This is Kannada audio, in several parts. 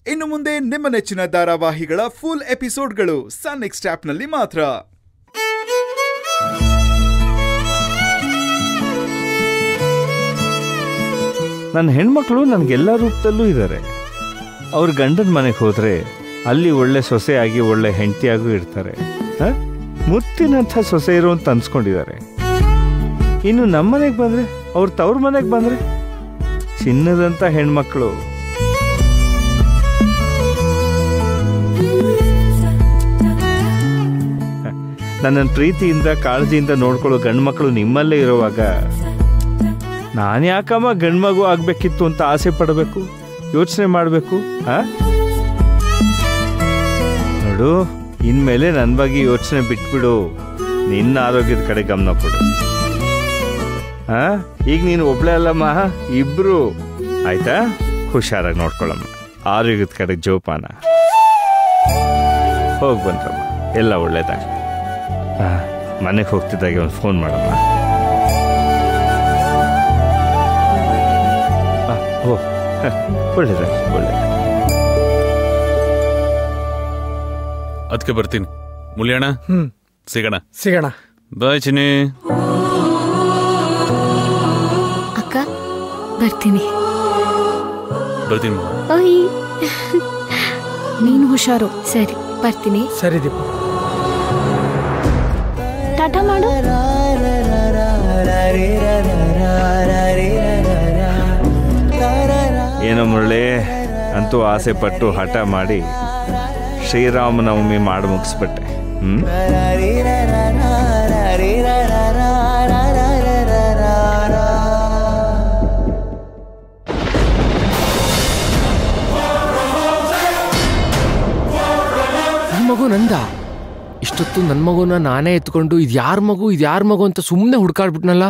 ಇನ್ನು ಮುಂದೆ ನಿಮ್ಮ ನೆಚ್ಚಿನ ಧಾರಾವಾಹಿಗಳ ಫುಲ್ ಎಪಿಸೋಡ್ಗಳು ಸನ್ ನೆಕ್ಸ್ಟ್ ಆಪ್ನಲ್ಲಿ ಮಾತ್ರ ನನ್ನ ಹೆಣ್ಮಕ್ಳು ನನಗೆಲ್ಲ ರೂಪದಲ್ಲೂ ಇದ್ದಾರೆ ಅವ್ರ ಗಂಡನ ಮನೆಗೆ ಹೋದರೆ ಅಲ್ಲಿ ಒಳ್ಳೆ ಸೊಸೆಯಾಗಿ ಒಳ್ಳೆ ಹೆಂಡತಿಯಾಗೂ ಇರ್ತಾರೆ ಹ? ಮುತ್ತಿನಂಥ ಸೊಸೆ ಇರೋ ಅಂತ ಅನ್ಸ್ಕೊಂಡಿದ್ದಾರೆ ಇನ್ನು ನಮ್ಮ ಮನೆಗೆ ಬಂದರೆ ಅವ್ರ ತವ್ರ ಮನೆಗೆ ಬಂದರೆ ಚಿನ್ನದಂಥ ಹೆಣ್ಮಕ್ಳು ನನ್ನನ್ನು ಪ್ರೀತಿಯಿಂದ ಕಾಳಜಿಯಿಂದ ನೋಡ್ಕೊಳ್ಳೋ ಗಂಡ್ಮಕ್ಳು ನಿಮ್ಮಲ್ಲೇ ಇರುವಾಗ ನಾನು ಯಾಕಮ್ಮ ಗಂಡ್ಮಗು ಆಗ್ಬೇಕಿತ್ತು ಅಂತ ಆಸೆ ಪಡಬೇಕು ಯೋಚನೆ ಮಾಡಬೇಕು ಆ ನೋಡು ಇನ್ಮೇಲೆ ನನ್ನ ಬಗ್ಗೆ ಯೋಚನೆ ಬಿಟ್ಬಿಡು ನಿನ್ನ ಆರೋಗ್ಯದ ಕಡೆ ಗಮನ ಕೊಡು ಆ ಈಗ ನೀನು ಒಬ್ಳೆ ಅಲ್ಲಮ್ಮ ಇಬ್ರು ಆಯ್ತಾ ಹುಷಾರಾಗಿ ನೋಡ್ಕೊಳ್ಳಮ್ಮ ಆರೋಗ್ಯದ ಕಡೆ ಜೋಪಾನ ಹೋಗಿ ಬಂದ್ರಮ್ಮ ಎಲ್ಲ ಒಳ್ಳೇದಾಗ ಮನೆಗೆ ಹೋಗ್ತಿದ್ದಾಗೆ ಒಂದು ಫೋನ್ ಮಾಡಮ್ಮ ಆ, ಓ ಹ, ಒಳ್ಳೇದಾಗಿ ಒಳ್ಳೇದು ಅದಕ್ಕೆ ಬರ್ತೀನಿ ಮುಳಿಯಣ್ಣ ಹ್ಮ್ ಸಿಗೋಣ ಸಿಗೋಣ ಬಾಯ್ ಚಿನಿ ಅಕ್ಕ ಬರ್ತೀನಿ ಬರ್ತೀನಿ ಓಯ್ ನೀನು ಹುಷಾರು ಸರಿ ಬರ್ತೀನಿ ಸರಿ ದೀಪ ಟಾಟಾ ಮಾಡು ಏನೋ ಮುರಳಿ ಅಂತೂ ಆಸೆ ಪಟ್ಟು ಹಠ ಮಾಡಿ ಶ್ರೀರಾಮನವಮಿ ಮಾಡಿ ಮುಗಿಸ್ಬಿಟ್ಟೆ ಹ್ಮ್ ನನ್ನ ಮಗು ನಂದ ಇಷ್ಟೊತ್ತು ನನ್ನ ಮಗುನ ನಾನೇ ಎತ್ಕೊಂಡು ಇದು ಯಾರ ಮಗು ಇದು ಯಾರ ಮಗು ಅಂತ ಸುಮ್ಮನೆ ಹುಡ್ಕಾಡ್ಬಿಟ್ನಲ್ಲ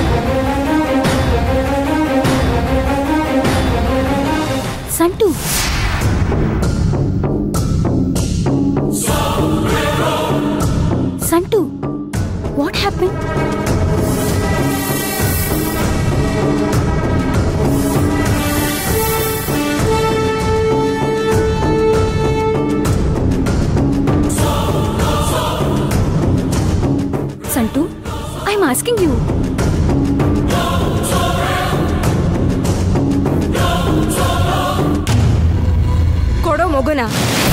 Santu Santu what happen Santu I am asking you ಕೊಡೋ ಮಗುನ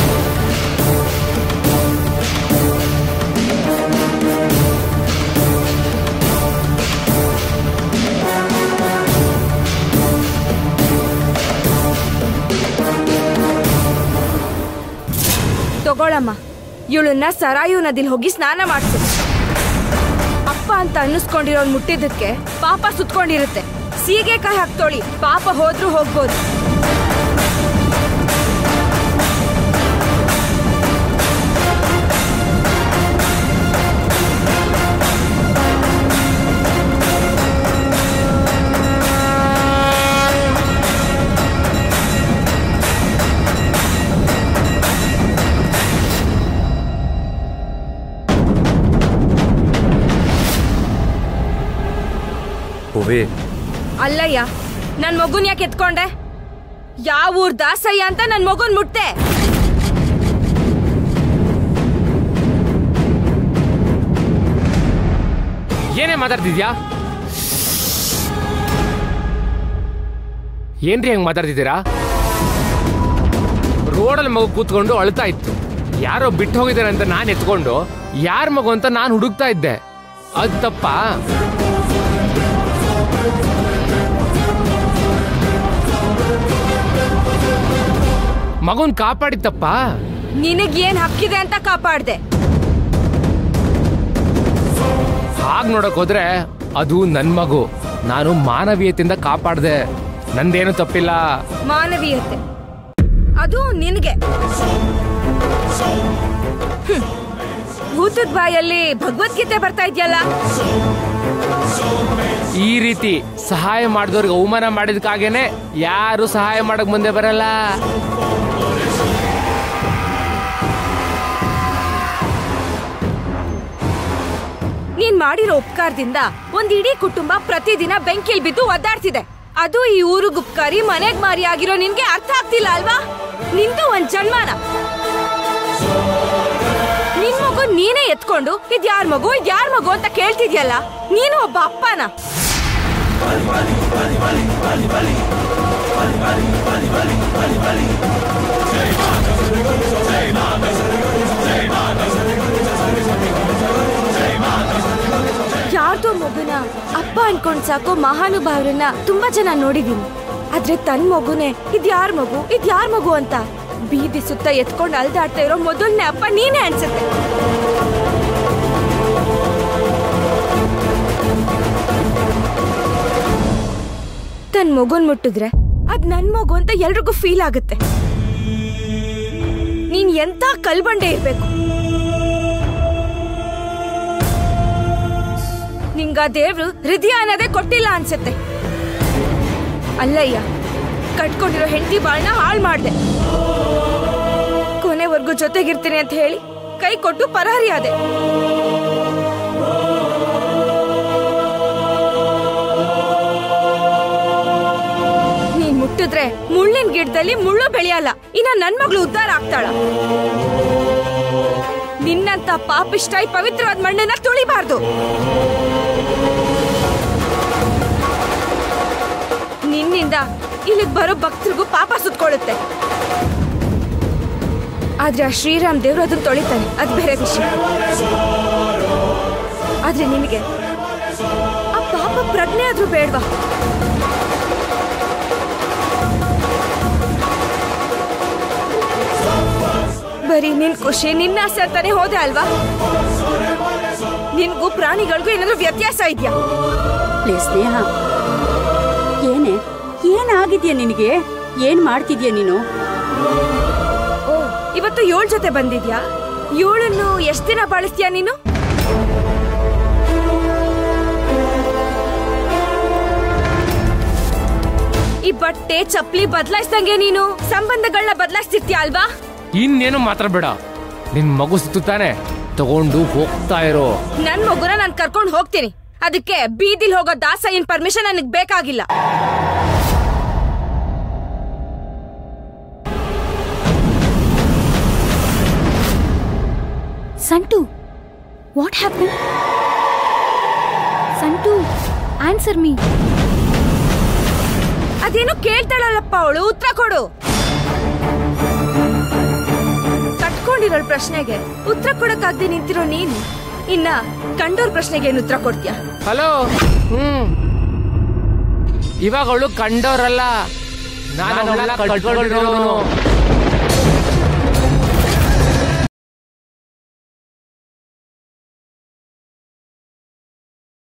ತಗೊಳಮ್ಮ ಇವಳನ್ನ ಸರಾಯು ನದಿಲ್ ಹೋಗಿ ಸ್ನಾನ ಮಾಡ್ಸು ಅಪ್ಪ ಅಂತ ಅನ್ನಿಸ್ಕೊಂಡಿರೋನ್ ಮುಟ್ಟಿದ್ದಕ್ಕೆ ಪಾಪ ಸುತ್ಕೊಂಡಿರುತ್ತೆ ಸೀಗೆಕಾಯಿ ಹಾಕ್ತೋಳಿ ಪಾಪ ಹೋದ್ರೂ ಹೋಗ್ಬೋದು ಓವೇ ಅಲ್ಲಯ್ಯ ನನ್ ಮಗುನ್ ಯಾಕೆ ಎತ್ಕೊಂಡೆ ಯಾವ ಊರ್ ದಾಸಯ್ಯ ಅಂತ ನನ್ ಮಗುನ್ ಮುಟ್ತೆ ಏನೇ ಮಾತಾಡ್ತಿದ್ಯಾ ಏನ್ರಿ ಹಂಗ್ ಮಾತಾಡ್ತಿದ್ದೀರಾ ರೋಡಲ್ಲಿ ಮಗು ಕೂತ್ಕೊಂಡು ಅಳ್ತಾ ಇತ್ತು ಯಾರೋ ಬಿಟ್ಟು ಹೋಗಿದ್ದಾರೆ ಅಂತ ನಾನು ಎತ್ಕೊಂಡು ಯಾರ ಮಗು ಅಂತ ನಾನು ಹುಡುಕ್ತಾ ಇದ್ದೆ ಅದು ತಪ್ಪಾ ಮಗುನ್ ಕಾಪಾಡಿತ್ತಪ್ಪ ನಿನಗ್ ಏನ್ ಹಕ್ಕಿದೆ ಅಂತ ಕಾಪಾಡ್ದೆ ಹಾಗ್ ನೋಡಕ್ ಹೋದ್ರೆ ಅದು ನನ್ ಮಗು ನಾನು ಮಾನವೀಯತೆಯಿಂದ ಕಾಪಾಡ್ದೆ ನಂದೇನು ತಪ್ಪಿಲ್ಲ ಮಾನವೀಯತೆ ಅದು ನಿನಗೆ ಹ್ಮ್. ಭೂತದ ಬಾಯಲ್ಲಿ ಭಗವದ್ಗೀತೆ ಬರ್ತಾ ಇದೆಯಲ್ಲ ಈ ರೀತಿ ಸಹಾಯ ಮಾಡಿದವ್ರಿಗೆ ಅವಮಾನ ಮಾಡಿದಕ್ಕಾಗೇನೆ ಯಾರು ಸಹಾಯ ಮಾಡಕ್ ಮುಂದೆ ಬರಲ್ಲ ನೀನ್ ಮಾಡಿರೋ ಉಪಕಾರದಿಂದ ಒಂದ್ ಇಡೀ ಕುಟುಂಬ ಪ್ರತಿದಿನ ಬೆಂಕಿಲ್ ಬಿದ್ದು ಒದ್ದಾಡ್ತಿದೆ ಅದು ಈ ಊರಿಗ್ ಉಪಕಾರಿ ಮನೆಗ್ ಮಾರಿ ಆಗಿರೋ ನಿನ್ಗೆ ಅರ್ಥ ಆಗ್ತಿಲ್ಲ ಅಲ್ವಾ ನಿಂದು ಒಂದ್ ಜನ್ಮಾನ ನಿನ್ ಮಗು ನೀನೇ ಎತ್ಕೊಂಡು ಇದ್ ಯಾರ್ ಮಗು ಇದ್ ಯಾರ್ ಮಗು ಅಂತ ಕೇಳ್ತಿದ್ಯಲ್ಲ ನೀನು ಒಬ್ಬ ಅಪ್ಪನ ಯಾರ್ದೋ ಮಗುನ ಅಪ್ಪ ಅನ್ಕೊಂಡ್ ಸಾಕು ಮಹಾನುಭಾವರನ್ನ ತುಂಬಾ ಜನ ನೋಡಿದೀನಿ ಆದ್ರೆ ತನ್ ಮಗುನೇ ಇದ್ ಯಾರ್ ಮಗು ಇದ್ ಯಾರ್ ಮಗು ಅಂತ ಬೀದಿ ಸುತ್ತ ಎತ್ಕೊಂಡು ಅಲ್ದಾಡ್ತಾ ಇರೋ ಮೊದಲನೇ ಅಪ್ಪ ನೀನೇ ಅನ್ಸುತ್ತೆ ತನ್ ಮಗುನ್ ಮುಟ್ಟಿದ್ರೆ ಅದ್ ನನ್ ಮಗು ಅಂತ ಎಲ್ರಿಗೂ ಫೀಲ್ ಆಗುತ್ತೆ ನೀನ್ ಎಂತ ಕಲ್ಬಂಡೆ ಇರ್ಬೇಕು ನಿಂಗ ದೇವ್ರು ಹೃದಯ ಅನ್ನೋದೇ ಕೊಟ್ಟಿಲ್ಲ ಅನ್ಸತ್ತೆ ಅಲ್ಲಯ್ಯ ಕಟ್ಕೊಂಡಿರೋ ಹೆಂಡತಿ ಬಾಳ್ನ ಹಾಳು ಮಾಡ್ದೆ ಕೊನೆವರೆಗೂ ಜೊತೆಗಿರ್ತೀನಿ ಅಂತ ಹೇಳಿ ಕೈ ಕೊಟ್ಟು ಪರಾರಿ ಆದೆ ನೀನ್ ಮುಟ್ಟಿದ್ರೆ ಮುಳ್ಳಿನ ಗಿಡದಲ್ಲಿ ಮುಳ್ಳು ಬೆಳೆಯಲ್ಲ ಇನ್ನ ನನ್ ಮಗಳು ಉದ್ಧಾರ ಆಗ್ತಾಳ ನಿನ್ನಂತ ಪಾಪಿಷ್ಟ ಈ ಪವಿತ್ರವಾದ ಮಣ್ಣನ್ನ ತುಳಿಬಾರ್ದು ನಿನ್ನಿಂದ ಇಲ್ಲಿಗೆ ಬರೋ ಭಕ್ತರಿಗೂ ಪಾಪ ಸುತ್ಕೊಳ್ಳುತ್ತೆ ಆದ್ರೆ ಆ ಶ್ರೀರಾಮ್ ದೇವ್ರು ಅದನ್ನ ತೊಳಿತಾನೆ ಅದು ಬೇರೆ ವಿಷಯ ಆದ್ರೆ ನಿನಗೆ ಆ ಪಾಪ ಪ್ರಜ್ಞೆ ಆದ್ರೂ ಬೇಡ್ವಾ ಬರೀ ನಿನ್ ಖುಷಿ ನಿನ್ನ ಆಸೆ ಅಂತಾನೆ ಹೋದೆ ಅಲ್ವಾ ನಿನ್ಗೂ ಪ್ರಾಣಿಗಳಿಗೂ ಏನಾದ್ರೂ ವ್ಯತ್ಯಾಸ ಇದ್ಯಾ ಲೇ ಸ್ನೇಹ ಏನೇ ಏನಾಗಿದ್ಯಾ ನಿನಗೆ ಏನ್ ಮಾಡ್ತಿದ್ಯಾ ನೀನು ಓ ಇವತ್ತು ಏಳ್ ಜೊತೆ ಬಂದಿದ್ಯಾ ಏಳನ್ನು ಎಷ್ಟ್ ದಿನ ಬಳಸ್ತೀಯಾ ನೀನು ಈ ಬಟ್ಟೆ ಚಪ್ಲಿ ಬದಲಾಯಿಸ್ದಂಗೆ ನೀನು ಸಂಬಂಧಗಳನ್ನ ಬದಲಾಯಿಸ್ತಿರ್ತೀಯ ಅಲ್ವಾ ಇನ್ನೇನು ಮಾತಾಡ್ಬೇಡ ನಿನ್ ಮಗು ಸುತ್ತಾನೆ ತಗೊಂಡು ಹೋಗ್ತಾ ಇರೋ ನನ್ ಮಗುನ ನಾನ್ ಕರ್ಕೊಂಡು ಹೋಗ್ತೀನಿ ಅದಕ್ಕೆ ಬೀದಿಲ್ ಹೋಗೋ ದಾಸಯ್ಯನ್ ಪರ್ಮಿಷನ್ ನನಗ್ ಬೇಕಾಗಿಲ್ಲ Santu what happen Santu answer me ಅದೇನೋ ಕೇಳ್ತಾಳಲ್ಲಪ್ಪ ಅವಳು ಉತ್ತರ ಕೊಡು ಕಟ್ಕೊಂಡಿರೋ ಪ್ರಶ್ನೆಗೆ ಉತ್ತರ ಕೊಡಕ್ಕಾಗ್ದೆ ನಿಂತಿರೋ ನೀನು ಇನ್ನ ಕಂಡೋರ್ ಪ್ರಶ್ನೆಗೆ ಏನು ಉತ್ತರ ಕೊಡ್ತೀಯ ಹಲೋ ಹ್ಮ್ ಇವಾಗ ಅವಳು ಕಂಡವ್ರಲ್ಲ ನಾನು ಅವಳನ್ನ ಕಟ್ಕೊಂಡಿರೋನು